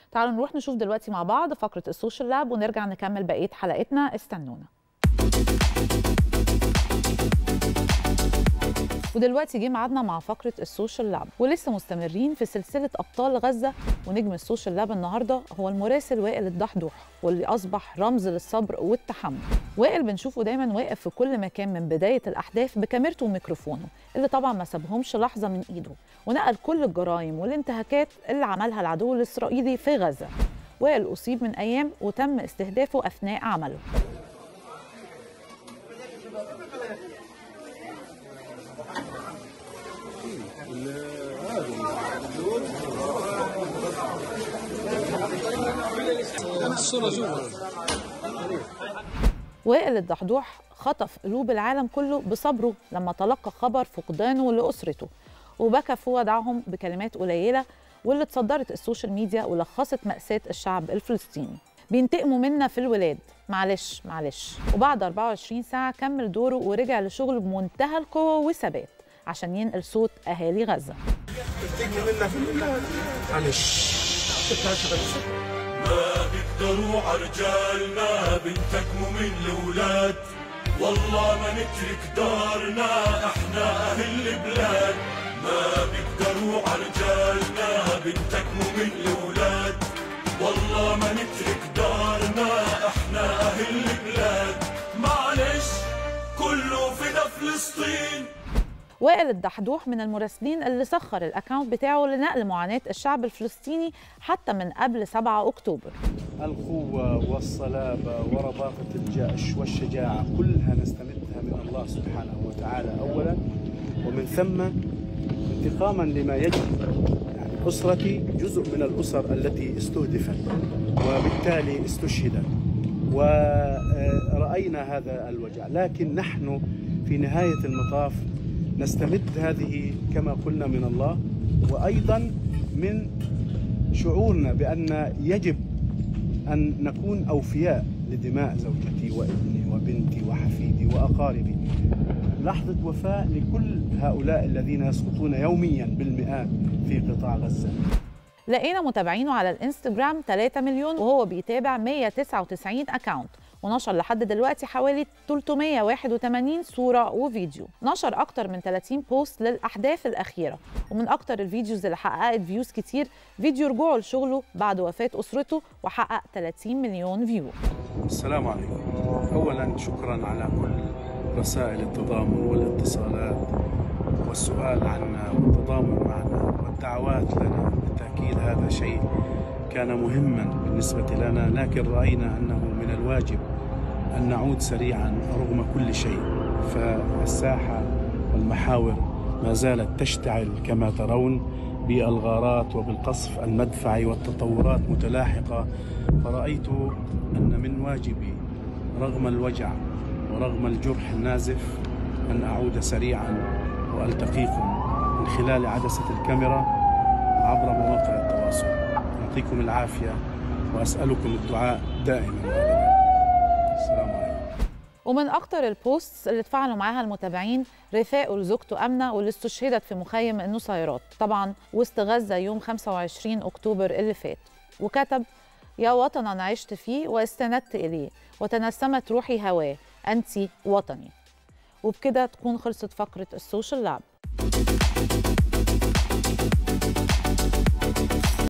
تعالوا نروح نشوف دلوقتي مع بعض فقرة السوشيال لاب ونرجع نكمل بقية حلقتنا استنونا ودلوقتي جه ميعادنا مع فقره السوشيال لاب ولسه مستمرين في سلسله ابطال غزه ونجم السوشيال لاب النهارده هو المراسل وائل الدحدوح واللي اصبح رمز للصبر والتحمل وائل بنشوفه دايما واقف في كل مكان من بدايه الاحداث بكاميرته وميكروفونه اللي طبعا ما سابهمش لحظه من ايده ونقل كل الجرائم والانتهاكات اللي عملها العدو الاسرائيلي في غزه وائل اصيب من ايام وتم استهدافه اثناء عمله وائل الدحدوح خطف قلوب العالم كله بصبره لما تلقى خبر فقدانه لأسرته وبكى في ودعهم بكلمات قليلة واللي اتصدرت السوشيال ميديا ولخصت مأساة الشعب الفلسطيني بينتقموا منا في الولاد معلش معلش وبعد 24 ساعة كمل دوره ورجع لشغله بمنتهى القوة والثبات عشان ينقل صوت أهالي غزة معلش ما بيقدروا عرجال ما بنتكموا من الولاد والله ما نترك دارنا احنا اهل البلاد ما بيقدروا عرجال ما بنتكموا من الولاد والله ما نترك دارنا احنا اهل البلاد معلش كله فدا فلسطين وائل الدحدوح من المراسلين اللي سخر الاكونت بتاعه لنقل معاناة الشعب الفلسطيني حتى من قبل 7 أكتوبر القوة والصلابة ورباطة الجأش والشجاعة كلها نستمدها من الله سبحانه وتعالى أولا ومن ثم انتقاما لما يجب يعني أسرتي جزء من الأسر التي استهدفت وبالتالي استشهدت ورأينا هذا الوجع لكن نحن في نهاية المطاف نستمد هذه كما قلنا من الله وأيضا من شعورنا بأن يجب أن نكون أوفياء لدماء زوجتي وابني وبنتي وحفيدي وأقاربي لحظة وفاء لكل هؤلاء الذين يسقطون يوميا بالمئات في قطاع غزة لقينا متابعينه على الانستجرام 3 مليون وهو بيتابع 199 اكاونت ونشر لحد دلوقتي حوالي 381 صورة وفيديو نشر أكتر من 30 بوست للأحداث الأخيرة ومن أكتر الفيديوز اللي حققت فيوز كتير فيديو رجوعه لشغله بعد وفاة أسرته وحقق 30 مليون فيو السلام عليكم أولا شكرا على كل رسائل التضامن والاتصالات والسؤال عنا والتضامن معنا والدعوات لنا بالتأكيد هذا شيء كان مهما بالنسبة لنا لكن رأينا أنه من الواجب أن نعود سريعا رغم كل شيء فالساحة والمحاور ما زالت تشتعل كما ترون بالغارات وبالقصف المدفعي والتطورات متلاحقة فرأيت أن من واجبي رغم الوجع ورغم الجرح النازف أن أعود سريعا وألتقيكم من خلال عدسة الكاميرا عبر مواقع التواصل يعطيكم العافية وأسألكم الدعاء دائما وأبدا السلام عليكم ومن أكتر البوستس اللي اتفاعلوا معاها المتابعين رفاقه لزوجته أمنة واللي استشهدت في مخيم النصيرات طبعا وسط غزة يوم 25 أكتوبر اللي فات وكتب يا وطن أنا عشت فيه واستندت إليه وتنسمت روحي هواه أنت وطني وبكده تكون خلصت فقرة السوشيال لاب